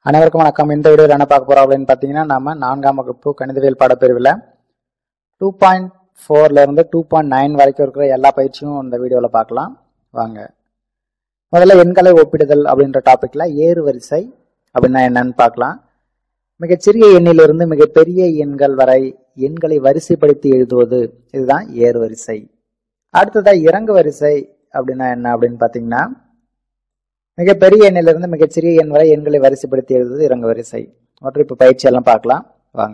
அனைவருக்கும் வணக்கம் இந்த வீடியோவில் என்ன பார்க்க போறோம் அப்படின்னு பார்த்தீங்கன்னா நம்ம நான்காம் வகுப்பு கணிதவியல் பாடப்பிரிவில் டூ பாயிண்ட் ஃபோர்ல இருந்து டூ பாயிண்ட் நைன் வரைக்கும் இருக்கிற எல்லா பயிற்சியும் இந்த வீடியோவில் பார்க்கலாம் வாங்க முதல்ல எண்களை ஒப்பிடுதல் அப்படின்ற டாபிக்ல ஏறு வரிசை அப்படின்னா என்னன்னு பார்க்கலாம் மிகச்சிறிய எண்ணிலிருந்து மிகப்பெரிய எண்கள் வரை எண்களை வரிசைப்படுத்தி எழுதுவது இதுதான் ஏறு வரிசை அடுத்ததா இறங்கு வரிசை அப்படின்னா என்ன அப்படின்னு பார்த்தீங்கன்னா மிகப்பெரிய எண்ணிலிருந்து மிகச்சிறிய எண் வரை எண்களை வரிசைப்படுத்தி எழுதுவது இறங்கு வரிசை மற்றும் இப்போ பயிற்சி எல்லாம் பார்க்கலாம் வாங்க